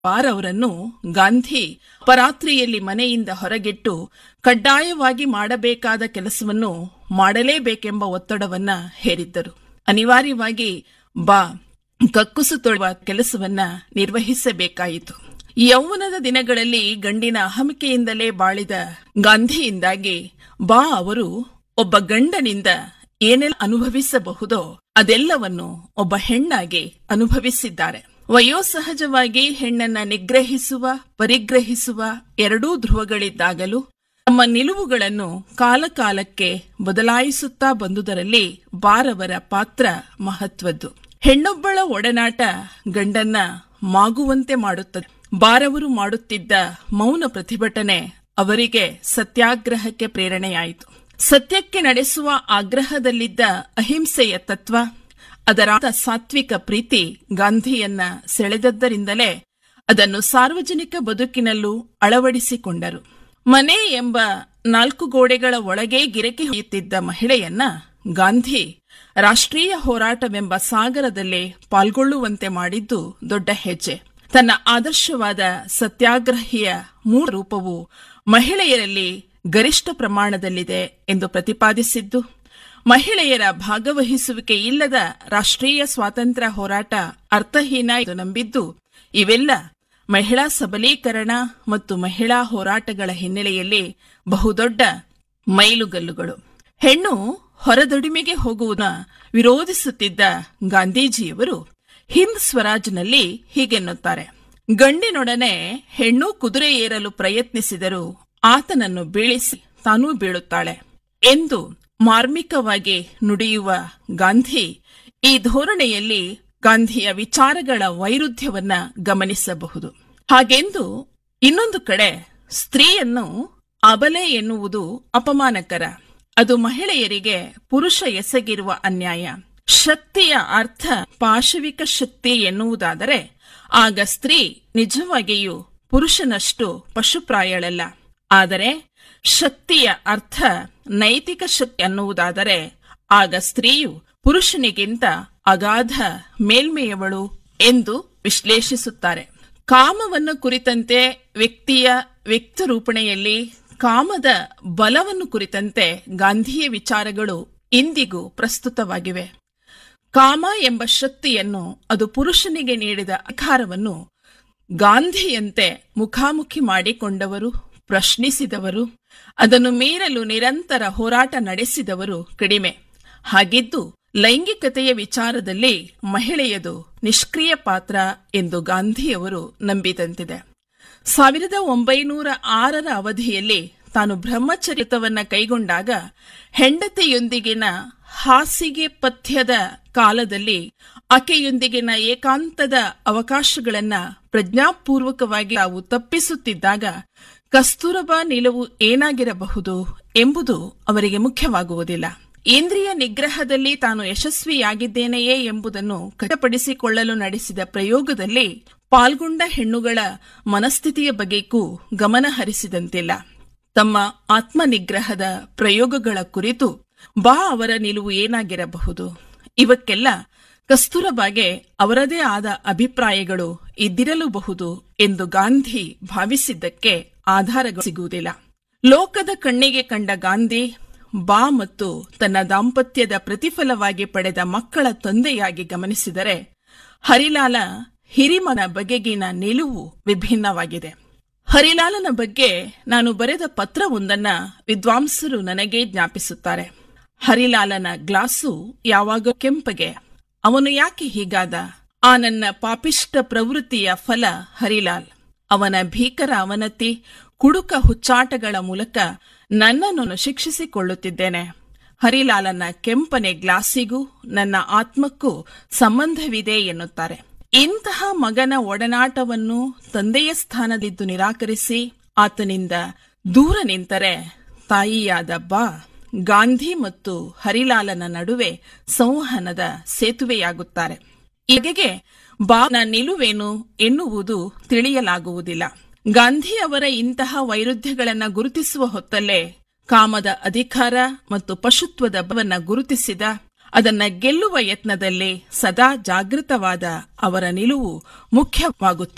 bar ಅವರನ್ನು ಗಾಂಧಿ ಪರಾತ್ರಿಯಲ್ಲಿ ಮನೆಯಿಂದ ಹೊರಗಿಟ್ಟು ಕಡ್ಡಾಯವಾಗಿ ಮಾಡಬೇಕಾದ ಕೆಲಸವನ್ನು ಮಾಡಲೇಬೇಕೆಂಬ ಒತ್ತಡವನ್ನ ಹೇರಿದ್ದರು ಅನಿವಾರ್ಯವಾಗಿ ಬಾ ಕಕ್ಕುಸು ತೊಳುವ ಕೆಲಸವನ್ನ ನಿರ್ವಹಿಸಬೇಕಾಯಿತು ಯೌವನದ ದಿನಗಳಲ್ಲಿ ಗಂಡಿನ ಅಹಮಿಕೆಯಿಂದಲೇ ಬಾಳಿದ ಗಾಂಧಿಯಿಂದಾಗಿ ಬಾ ಅವರು ಒಬ್ಬ ಗಂಡನಿಂದ ಏನೆಲ್ಲ ಅನುಭವಿಸಬಹುದೋ ಅದೆಲ್ಲವನ್ನು ಒಬ್ಬ ಹೆಣ್ಣಾಗಿ ಅನುಭವಿಸಿದ್ದಾರೆ ವಯೋಸಹಜವಾಗಿ ಹೆಣ್ಣನ್ನ ನಿಗ್ರಹಿಸುವ ಪರಿಗ್ರಹಿಸುವ ಎರಡೂ ಧ್ರುವಗಳಿದ್ದಾಗಲೂ ತಮ್ಮ ನಿಲುವುಗಳನ್ನು ಕಾಲಕಾಲಕ್ಕೆ ಬದಲಾಯಿಸುತ್ತಾ ಬಂದುದರಲ್ಲಿ ಬಾರವರ ಪಾತ್ರ ಮಹತ್ವದ್ದು ಹೆಣ್ಣೊಬ್ಬಳ ಒಡನಾಟ ಗಂಡನ್ನ ಮಾಗುವಂತೆ ಮಾಡುತ್ತದೆ ಬಾರವರು ಮಾಡುತ್ತಿದ್ದ ಮೌನ ಪ್ರತಿಭಟನೆ ಅವರಿಗೆ ಸತ್ಯಾಗ್ರಹಕ್ಕೆ ಪ್ರೇರಣೆಯಾಯಿತು ಸತ್ಯಕ್ಕೆ ನಡೆಸುವ ಆಗ್ರಹದಲ್ಲಿದ್ದ ಅಹಿಂಸೆಯ ತತ್ವ ಅದರಾದ ಸಾತ್ವಿಕ ಪ್ರೀತಿ ಗಾಂಧಿಯನ್ನ ಸೆಳೆದದ್ದರಿಂದಲೇ ಅದನ್ನು ಸಾರ್ವಜನಿಕ ಬದುಕಿನಲ್ಲೂ ಅಳವಡಿಸಿಕೊಂಡರು ಮನೆ ಎಂಬ ನಾಲ್ಕು ಗೋಡೆಗಳ ಒಳಗೆ ಗಿರಕಿ ಹೊಯ್ಯುತ್ತಿದ್ದ ಮಹಿಳೆಯನ್ನ ಗಾಂಧಿ ರಾಷ್ಟ್ರೀಯ ಹೋರಾಟವೆಂಬ ಸಾಗರದಲ್ಲಿ ಪಾಲ್ಗೊಳ್ಳುವಂತೆ ಮಾಡಿದ್ದು ದೊಡ್ಡ ಹೆಜ್ಜೆ ತನ್ನ ಆದರ್ಶವಾದ ಸತ್ಯಾಗ್ರಹಿಯ ಮೂಲ ರೂಪವು ಮಹಿಳೆಯರಲ್ಲಿ ಗರಿಷ್ಠ ಪ್ರಮಾಣದಲ್ಲಿದೆ ಎಂದು ಪ್ರತಿಪಾದಿಸಿದ್ದು ಮಹಿಳೆಯರ ಭಾಗವಹಿಸುವಿಕೆ ಇಲ್ಲದ ರಾಷ್ಟ್ರೀಯ ಸ್ವಾತಂತ್ರ್ಯ ಹೋರಾಟ ಅರ್ಥಹೀನ ಎಂದು ನಂಬಿದ್ದು ಇವೆಲ್ಲ ಮಹಿಳಾ ಸಬಲೀಕರಣ ಮತ್ತು ಮಹಿಳಾ ಹೋರಾಟಗಳ ಹಿನ್ನೆಲೆಯಲ್ಲಿ ಬಹುದೊಡ್ಡ ಮೈಲುಗಲ್ಲುಗಳು ಹೆಣ್ಣು ಹೊರದೊಡಿಮೆಗೆ ಹೋಗುವುದನ್ನ ವಿರೋಧಿಸುತ್ತಿದ್ದ ಗಾಂಧೀಜಿಯವರು ಹಿಂದ್ ಸ್ವರಾಜ್ನಲ್ಲಿ ಹೀಗೆನ್ನುತ್ತಾರೆ ಗಂಡಿನೊಡನೆ ಹೆಣ್ಣು ಕುದುರೆ ಏರಲು ಪ್ರಯತ್ನಿಸಿದರೂ ಆತನನ್ನು ಬೀಳಿಸಿ ತಾನೂ ಬೀಳುತ್ತಾಳೆ ಎಂದು ಮಾರ್ಮಿಕವಾಗಿ ನುಡಿಯುವ ಗಾಂಧಿ ಈ ಧೋರಣೆಯಲ್ಲಿ ಗಾಂಧಿಯ ವಿಚಾರಗಳ ವೈರುಧ್ಯವನ್ನ ಗಮನಿಸಬಹುದು ಹಾಗೆಂದು ಇನ್ನೊಂದು ಕಡೆ ಸ್ತ್ರೀಯನ್ನು ಅಬಲೆ ಎನ್ನುವುದು ಅಪಮಾನಕರ ಅದು ಮಹಿಳೆಯರಿಗೆ ಪುರುಷ ಎಸಗಿರುವ ಅನ್ಯಾಯ ಶಕ್ತಿಯ ಅರ್ಥ ಪಾಶವಿಕ ಶಕ್ತಿ ಎನ್ನುವುದಾದರೆ ಆಗ ಸ್ತ್ರೀ ನಿಜವಾಗಿಯೂ ಪುರುಷನಷ್ಟು ಪಶುಪ್ರಾಯಳಲ್ಲ ಆದರೆ ಶಕ್ತಿಯ ಅರ್ಥ ನೈತಿಕ ಶಕ್ತಿ ಅನ್ನುವುದಾದರೆ ಆಗ ಸ್ತ್ರೀಯು ಪುರುಷನಿಗಿಂತ ಅಗಾಧ ಮೇಲ್ಮೆಯವಳು ಎಂದು ವಿಶ್ಲೇಷಿಸುತ್ತಾರೆ ಕಾಮವನ್ನು ಕುರಿತಂತೆ ವ್ಯಕ್ತಿಯ ವ್ಯಕ್ತರೂಪಣೆಯಲ್ಲಿ ಕಾಮದ ಬಲವನ್ನು ಕುರಿತಂತೆ ಗಾಂಧಿಯ ವಿಚಾರಗಳು ಇಂದಿಗೂ ಪ್ರಸ್ತುತವಾಗಿವೆ ಕಾಮ ಎಂಬ ಶಕ್ತಿಯನ್ನು ಅದು ಪುರುಷನಿಗೆ ನೀಡಿದ ಅಧಿಕಾರವನ್ನು ಗಾಂಧಿಯಂತೆ ಮುಖಾಮುಖಿ ಮಾಡಿಕೊಂಡವರು ಪ್ರಶ್ನಿಸಿದವರು ಅದನ್ನು ಮೀರಲು ನಿರಂತರ ಹೋರಾಟ ನಡೆಸಿದವರು ಕಡಿಮೆ ಹಾಗಿದ್ದು ಲೈಂಗಿಕತೆಯ ವಿಚಾರದಲ್ಲಿ ಮಹಿಳೆಯದು ನಿಷ್ಕ್ರಿಯ ಪಾತ್ರ ಎಂದು ಗಾಂಧಿಯವರು ನಂಬಿದಂತಿದೆ ಸಾವಿರದ ಒಂಬೈನೂರ ಆರರ ಅವಧಿಯಲ್ಲಿ ತಾನು ಬ್ರಹ್ಮಚರಿತವನ್ನ ಕೈಗೊಂಡಾಗ ಹೆಂಡತಿಯೊಂದಿಗಿನ ಹಾಸಿಗೆ ಪಥ್ಯದ ಕಾಲದಲ್ಲಿ ಆಕೆಯೊಂದಿಗಿನ ಏಕಾಂತದ ಅವಕಾಶಗಳನ್ನ ಪ್ರಜ್ಞಾಪೂರ್ವಕವಾಗಿ ತಾವು ತಪ್ಪಿಸುತ್ತಿದ್ದಾಗ ಕಸ್ತೂರಬಾ ನಿಲುವು ಏನಾಗಿರಬಹುದು ಎಂಬುದು ಅವರಿಗೆ ಮುಖ್ಯವಾಗುವುದಿಲ್ಲ ಇಂದ್ರಿಯ ನಿಗ್ರಹದಲ್ಲಿ ತಾನು ಯಶಸ್ವಿಯಾಗಿದ್ದೇನೆಯೇ ಎಂಬುದನ್ನು ಖಚಿತಪಡಿಸಿಕೊಳ್ಳಲು ನಡೆಸಿದ ಪ್ರಯೋಗದಲ್ಲಿ ಪಾಲ್ಗೊಂಡ ಹೆಣ್ಣುಗಳ ಮನಸ್ಥಿತಿಯ ಬಗೆಗೂ ಗಮನ ಹರಿಸಿದಂತಿಲ್ಲ ತಮ್ಮ ಆತ್ಮನಿಗ್ರಹದ ಪ್ರಯೋಗಗಳ ಕುರಿತು ಬಾ ಅವರ ನಿಲುವು ಏನಾಗಿರಬಹುದು ಇವಕ್ಕೆಲ್ಲ ಕಸ್ತೂರಬಾಗೆ ಅವರದೇ ಆದ ಅಭಿಪ್ರಾಯಗಳು ಇದ್ದಿರಲೂಬಹುದು ಎಂದು ಗಾಂಧಿ ಭಾವಿಸಿದ್ದಕ್ಕೆ ಆಧಾರಗಳು ಸಿಗುವುದಿಲ್ಲ ಲೋಕದ ಕಣ್ಣಿಗೆ ಕಂಡ ಗಾಂಧಿ ಬಾ ಮತ್ತು ತನ್ನ ದಾಂಪತ್ಯದ ಪ್ರತಿಫಲವಾಗಿ ಪಡೆದ ಮಕ್ಕಳ ತಂದೆಯಾಗಿ ಗಮನಿಸಿದರೆ ಹರಿಲಾಲ ಹಿರಿಮನ ಬಗೆಗಿನ ನಿಲುವು ವಿಭಿನ್ನವಾಗಿದೆ ಹರಿಲಾಲನ ಬಗ್ಗೆ ನಾನು ಬರೆದ ಪತ್ರವೊಂದನ್ನ ವಿದ್ವಾಂಸರು ನನಗೆ ಜ್ಞಾಪಿಸುತ್ತಾರೆ ಹರಿಲಾಲನ ಗ್ಲಾಸು ಯಾವಾಗ ಕೆಂಪಗೆ ಅವನು ಯಾಕೆ ಹೀಗಾದ ಆ ನನ್ನ ಪಾಪಿಷ್ಟ ಪ್ರವೃತ್ತಿಯ ಫಲ ಹರಿಲಾಲ್ ಅವನ ಭೀಕರ ಅವನತಿ ಕುಡುಕ ಹುಚ್ಚಾಟಗಳ ಮೂಲಕ ನನ್ನನ್ನು ಶಿಕ್ಷಿಸಿಕೊಳ್ಳುತ್ತಿದ್ದೇನೆ ಹರಿಲಾಲನ ಕೆಂಪನೆ ಗ್ಲಾಸಿಗೂ ನನ್ನ ಆತ್ಮಕ್ಕೂ ಸಂಬಂಧವಿದೆ ಎನ್ನುತ್ತಾರೆ ಇಂತಹ ಮಗನ ಒಡನಾಟವನ್ನು ತಂದೆಯ ಸ್ಥಾನದಿದ್ದು ನಿರಾಕರಿಸಿ ಆತನಿಂದ ದೂರ ನಿಂತರೆ ತಾಯಿಯಾದ ಬಾ ಗಾಂಧಿ ಮತ್ತು ಹರಿಲಾಲನ ನಡುವೆ ಸಂವಹನದ ಸೇತುವೆಯಾಗುತ್ತಾರೆ ಈಗೆಗೆ ಬಾನ ನಿಲುವೇನು ಎನ್ನುವುದು ತಿಳಿಯಲಾಗುವುದಿಲ್ಲ ಗಾಂಧಿ ಅವರ ಇಂತಹ ವೈರುಧ್ಯಗಳನ್ನು ಗುರುತಿಸುವ ಹೊತ್ತಲ್ಲೇ ಕಾಮದ ಅಧಿಕಾರ ಮತ್ತು ಪಶುತ್ವದ ಬವನ್ನ ಗುರುತಿಸಿದ ಅದನ್ನ ಗೆಲ್ಲುವ ಯತ್ನದಲ್ಲಿ ಸದಾ ಜಾಗೃತವಾದ ಅವರ ನಿಲುವು ಮುಖ್ಯವಾಗುತ್ತದೆ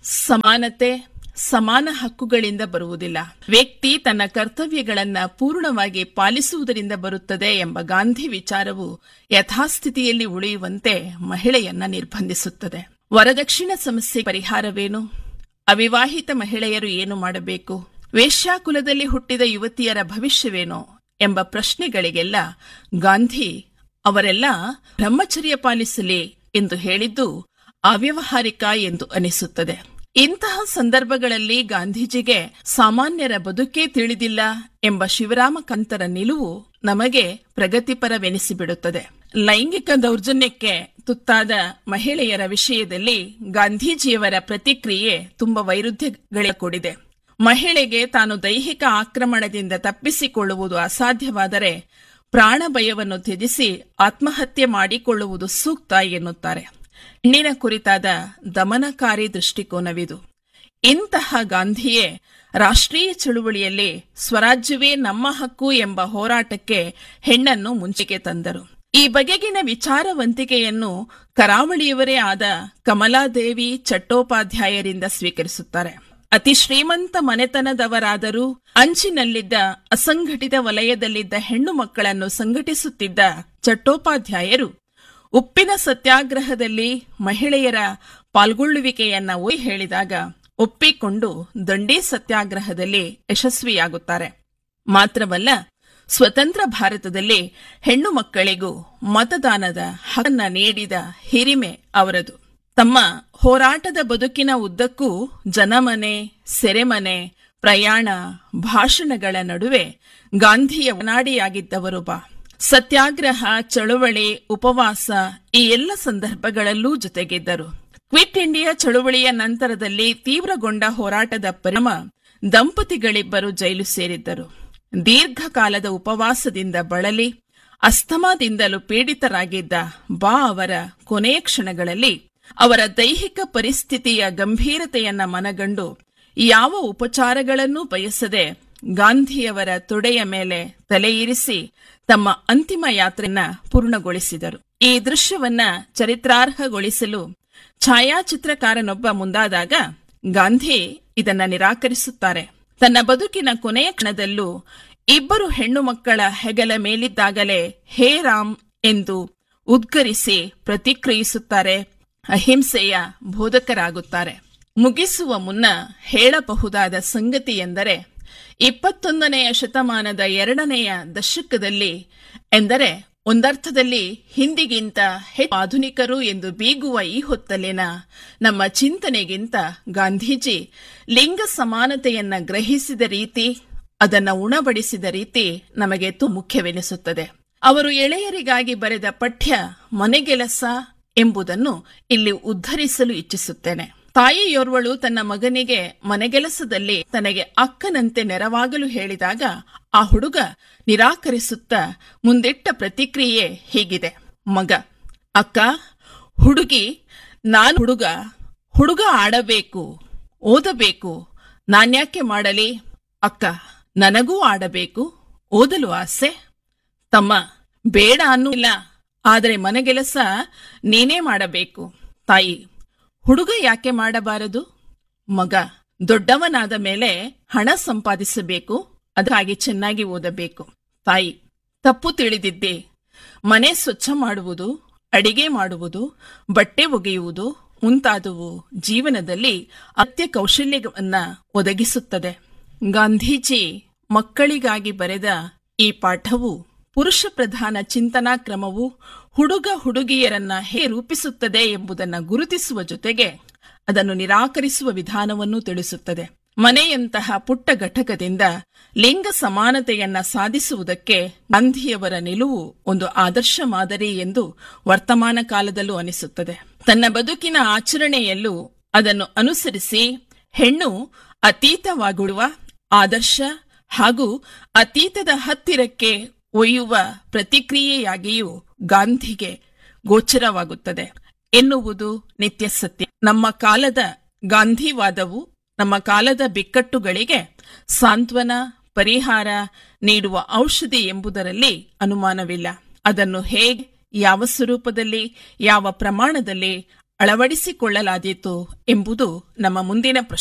ಸಮಾನತೆ ಸಮಾನ ಹಕ್ಕುಗಳಿಂದ ಬರುವುದಿಲ್ಲ ವ್ಯಕ್ತಿ ತನ್ನ ಕರ್ತವ್ಯಗಳನ್ನ ಪೂರ್ಣವಾಗಿ ಪಾಲಿಸುವುದರಿಂದ ಬರುತ್ತದೆ ಎಂಬ ಗಾಂಧಿ ವಿಚಾರವು ಯಥಾಸ್ಥಿತಿಯಲ್ಲಿ ಉಳಿಯುವಂತೆ ಮಹಿಳೆಯನ್ನ ನಿರ್ಬಂಧಿಸುತ್ತದೆ ವರದಕ್ಷಿಣ ಸಮಸ್ಯೆ ಪರಿಹಾರವೇನು ಅವಿವಾಹಿತ ಮಹಿಳೆಯರು ಏನು ಮಾಡಬೇಕು ವೇಶ್ಯಾಕುಲದಲ್ಲಿ ಹುಟ್ಟಿದ ಯುವತಿಯರ ಭವಿಷ್ಯವೇನು ಎಂಬ ಪ್ರಶ್ನೆಗಳಿಗೆಲ್ಲ ಗಾಂಧಿ ಅವರೆಲ್ಲ ಬ್ರಹ್ಮಚರ್ಯ ಪಾಲಿಸಲಿ ಎಂದು ಹೇಳಿದ್ದು ಅವ್ಯವಹಾರಿಕ ಎಂದು ಅನಿಸುತ್ತದೆ ಇಂತಹ ಸಂದರ್ಭಗಳಲ್ಲಿ ಗಾಂಧೀಜಿಗೆ ಸಾಮಾನ್ಯರ ಬದುಕೇ ತಿಳಿದಿಲ್ಲ ಎಂಬ ಶಿವರಾಮಕಂತರ ನಿಲುವು ನಮಗೆ ಪ್ರಗತಿಪರವೆನಿಸಿಬಿಡುತ್ತದೆ ಲೈಂಗಿಕ ದೌರ್ಜನ್ಯಕ್ಕೆ ತುತ್ತಾದ ಮಹಿಳೆಯರ ವಿಷಯದಲ್ಲಿ ಗಾಂಧೀಜಿಯವರ ಪ್ರತಿಕ್ರಿಯೆ ತುಂಬಾ ವೈರುಧ್ಯಗಳ ಕೂಡಿದೆ ಮಹಿಳೆಗೆ ತಾನು ದೈಹಿಕ ಆಕ್ರಮಣದಿಂದ ತಪ್ಪಿಸಿಕೊಳ್ಳುವುದು ಅಸಾಧ್ಯವಾದರೆ ಪ್ರಾಣ ಭಯವನ್ನು ತ್ಯಜಿಸಿ ಆತ್ಮಹತ್ಯೆ ಮಾಡಿಕೊಳ್ಳುವುದು ಸೂಕ್ತ ಎನ್ನುತ್ತಾರೆ ಹೆಣ್ಣಿನ ಕುರಿತಾದ ದಮನಕಾರಿ ದೃಷ್ಟಿಕೋನವಿದು ಇಂತಹ ಗಾಂಧಿಯೇ ರಾಷ್ಟ್ರೀಯ ಚಳುವಳಿಯಲ್ಲಿ ಸ್ವರಾಜ್ಯವೇ ನಮ್ಮ ಹಕ್ಕು ಎಂಬ ಹೋರಾಟಕ್ಕೆ ಹೆಣ್ಣನ್ನು ಮುಂಚೆಗೆ ತಂದರು ಈ ಬಗೆಗಿನ ವಿಚಾರವಂತಿಕೆಯನ್ನು ಕರಾವಳಿಯವರೇ ಆದ ಕಮಲಾದೇವಿ ಚಟ್ಟೋಪಾಧ್ಯಾಯರಿಂದ ಸ್ವೀಕರಿಸುತ್ತಾರೆ ಅತಿ ಶ್ರೀಮಂತ ಮನೆತನದವರಾದರೂ ಅಂಚಿನಲ್ಲಿದ್ದ ಅಸಂಘಟಿತ ವಲಯದಲ್ಲಿದ್ದ ಹೆಣ್ಣು ಮಕ್ಕಳನ್ನು ಸಂಘಟಿಸುತ್ತಿದ್ದ ಚಟ್ಟೋಪಾಧ್ಯಾಯರು ಉಪ್ಪಿನ ಸತ್ಯಾಗ್ರಹದಲ್ಲಿ ಮಹಿಳೆಯರ ಪಾಲ್ಗೊಳ್ಳುವಿಕೆಯನ್ನ ಒಯ್ ಹೇಳಿದಾಗ ಒಪ್ಪಿಕೊಂಡು ದಂಡಿ ಸತ್ಯಾಗ್ರಹದಲ್ಲಿ ಯಶಸ್ವಿಯಾಗುತ್ತಾರೆ ಮಾತ್ರವಲ್ಲ ಸ್ವತಂತ್ರ ಭಾರತದಲ್ಲಿ ಹೆಣ್ಣು ಮಕ್ಕಳಿಗೂ ಮತದಾನದ ಹಕ್ಕನ್ನ ನೀಡಿದ ಹಿರಿಮೆ ಅವರದು ತಮ್ಮ ಹೋರಾಟದ ಬದುಕಿನ ಉದ್ದಕ್ಕೂ ಜನಮನೆ ಸೆರೆಮನೆ ಪ್ರಯಾಣ ಭಾಷಣಗಳ ನಡುವೆ ಗಾಂಧಿಯ ಒನಾಡಿಯಾಗಿದ್ದವರು ಬಾ ಸತ್ಯಾಗ್ರಹ ಚಳುವಳಿ ಉಪವಾಸ ಈ ಎಲ್ಲ ಸಂದರ್ಭಗಳಲ್ಲೂ ಜೊತೆಗಿದ್ದರು ಕ್ವಿಟ್ ಇಂಡಿಯಾ ಚಳುವಳಿಯ ನಂತರದಲ್ಲಿ ತೀವ್ರಗೊಂಡ ಹೋರಾಟದ ಪರಿಣಾಮ ದಂಪತಿಗಳಿಬ್ಬರು ಜೈಲು ಸೇರಿದ್ದರು ದೀರ್ಘಕಾಲದ ಉಪವಾಸದಿಂದ ಬಳಲಿ ಅಸ್ತಮಾದಿಂದಲೂ ಪೀಡಿತರಾಗಿದ್ದ ಬಾ ಅವರ ಕೊನೆಯ ಕ್ಷಣಗಳಲ್ಲಿ ಅವರ ದೈಹಿಕ ಪರಿಸ್ಥಿತಿಯ ಗಂಭೀರತೆಯನ್ನ ಮನಗಂಡು ಯಾವ ಉಪಚಾರಗಳನ್ನೂ ಬಯಸದೆ ಗಾಂಧಿಯವರ ತೊಡೆಯ ಮೇಲೆ ತಲೆಯಿರಿಸಿ ತಮ್ಮ ಅಂತಿಮ ಯಾತ್ರೆಯನ್ನ ಪೂರ್ಣಗೊಳಿಸಿದರು ಈ ದೃಶ್ಯವನ್ನ ಚರಿತ್ರಾರ್ಹಗೊಳಿಸಲು ಛಾಯಾಚಿತ್ರಕಾರನೊಬ್ಬ ಮುಂದಾದಾಗ ಗಾಂಧಿ ಇದನ್ನ ನಿರಾಕರಿಸುತ್ತಾರೆ ತನ್ನ ಬದುಕಿನ ಕೊನೆಯ ಕ್ಷಣದಲ್ಲೂ ಇಬ್ಬರು ಹೆಣ್ಣು ಮಕ್ಕಳ ಹೆಗಲ ಮೇಲಿದ್ದಾಗಲೇ ಹೇ ರಾಮ್ ಎಂದು ಉದ್ಗರಿಸಿ ಪ್ರತಿಕ್ರಿಯಿಸುತ್ತಾರೆ ಅಹಿಂಸೆಯ ಬೋಧಕರಾಗುತ್ತಾರೆ ಮುಗಿಸುವ ಮುನ್ನ ಹೇಳಬಹುದಾದ ಸಂಗತಿ ಎಂದರೆ ಇಪ್ಪತ್ತೊಂದನೆಯ ಶತಮಾನದ ಎರಡನೆಯ ದಶಕದಲ್ಲಿ ಎಂದರೆ ಒಂದರ್ಥದಲ್ಲಿ ಹಿಂದಿಗಿಂತ ಹೆಚ್ಚು ಆಧುನಿಕರು ಎಂದು ಬೀಗುವ ಈ ಹೊತ್ತಲಿನ ನಮ್ಮ ಚಿಂತನೆಗಿಂತ ಗಾಂಧೀಜಿ ಲಿಂಗ ಸಮಾನತೆಯನ್ನ ಗ್ರಹಿಸಿದ ರೀತಿ ಅದನ್ನ ಉಣಬಡಿಸಿದ ರೀತಿ ನಮಗೆ ತು ಮುಖ್ಯವೆನಿಸುತ್ತದೆ ಅವರು ಎಳೆಯರಿಗಾಗಿ ಬರೆದ ಪಠ್ಯ ಮನೆಗೆಲಸ ಎಂಬುದನ್ನು ಇಲ್ಲಿ ಉದ್ಧರಿಸಲು ಇಚ್ಛಿಸುತ್ತೇನೆ ತಾಯಿಯೋರ್ವಳು ತನ್ನ ಮಗನಿಗೆ ಮನೆಗೆಲಸದಲ್ಲಿ ತನಗೆ ಅಕ್ಕನಂತೆ ನೆರವಾಗಲು ಹೇಳಿದಾಗ ಆ ಹುಡುಗ ನಿರಾಕರಿಸುತ್ತಾ ಮುಂದಿಟ್ಟ ಪ್ರತಿಕ್ರಿಯೆ ಹೀಗಿದೆ ಮಗ ಅಕ್ಕ ಹುಡುಗಿ ನಾನು ಹುಡುಗ ಹುಡುಗ ಆಡಬೇಕು ಓದಬೇಕು ನಾನ್ಯಾಕೆ ಮಾಡಲಿ ಅಕ್ಕ ನನಗೂ ಆಡಬೇಕು ಓದಲು ಆಸೆ ತಮ್ಮ ಬೇಡ ಅನ್ನುಲ್ಲ ಆದರೆ ಮನೆಗೆಲಸ ನೀನೇ ಮಾಡಬೇಕು ತಾಯಿ ಹುಡುಗ ಯಾಕೆ ಮಾಡಬಾರದು ಮಗ ದೊಡ್ಡವನಾದ ಮೇಲೆ ಹಣ ಸಂಪಾದಿಸಬೇಕು ಅದಕ್ಕಾಗಿ ಚೆನ್ನಾಗಿ ಓದಬೇಕು ತಾಯಿ ತಪ್ಪು ತಿಳಿದಿದ್ದೆ ಮನೆ ಸ್ವಚ್ಛ ಮಾಡುವುದು ಅಡಿಗೆ ಮಾಡುವುದು ಬಟ್ಟೆ ಒಗೆಯುವುದು ಮುಂತಾದವು ಜೀವನದಲ್ಲಿ ಅತ್ಯ ಕೌಶಲ್ಯವನ್ನ ಒದಗಿಸುತ್ತದೆ ಗಾಂಧೀಜಿ ಮಕ್ಕಳಿಗಾಗಿ ಬರೆದ ಈ ಪಾಠವು ಪುರುಷ ಪ್ರಧಾನ ಚಿಂತನಾ ಕ್ರಮವು ಹುಡುಗ ಹುಡುಗಿಯರನ್ನ ಹೇ ರೂಪಿಸುತ್ತದೆ ಎಂಬುದನ್ನು ಗುರುತಿಸುವ ಜೊತೆಗೆ ಅದನ್ನು ನಿರಾಕರಿಸುವ ವಿಧಾನವನ್ನು ತಿಳಿಸುತ್ತದೆ ಮನೆಯಂತಹ ಪುಟ್ಟ ಘಟಕದಿಂದ ಲಿಂಗ ಸಮಾನತೆಯನ್ನ ಸಾಧಿಸುವುದಕ್ಕೆ ಗಾಂಧಿಯವರ ನಿಲುವು ಒಂದು ಆದರ್ಶ ಮಾದರಿ ಎಂದು ವರ್ತಮಾನ ಕಾಲದಲ್ಲೂ ಅನಿಸುತ್ತದೆ ತನ್ನ ಬದುಕಿನ ಆಚರಣೆಯಲ್ಲೂ ಅದನ್ನು ಅನುಸರಿಸಿ ಹೆಣ್ಣು ಅತೀತವಾಗುವ ಆದರ್ಶ ಹಾಗೂ ಅತೀತದ ಹತ್ತಿರಕ್ಕೆ ಒಯ್ಯುವ ಪ್ರತಿಕ್ರಿಯೆಯಾಗಿಯೂ ಗಾಂಧಿಗೆ ಗೋಚರವಾಗುತ್ತದೆ ಎನ್ನುವುದು ನಿತ್ಯ ಸತ್ಯ ನಮ್ಮ ಕಾಲದ ಗಾಂಧಿವಾದವು ನಮ್ಮ ಕಾಲದ ಬಿಕ್ಕಟ್ಟುಗಳಿಗೆ ಸಾಂತ್ವನ ಪರಿಹಾರ ನೀಡುವ ಔಷಧಿ ಎಂಬುದರಲ್ಲಿ ಅನುಮಾನವಿಲ್ಲ ಅದನ್ನು ಹೇಗೆ ಯಾವ ಸ್ವರೂಪದಲ್ಲಿ ಯಾವ ಪ್ರಮಾಣದಲ್ಲಿ ಅಳವಡಿಸಿಕೊಳ್ಳಲಾದೀತು ಎಂಬುದು ನಮ್ಮ ಮುಂದಿನ ಪ್ರಶ್ನೆ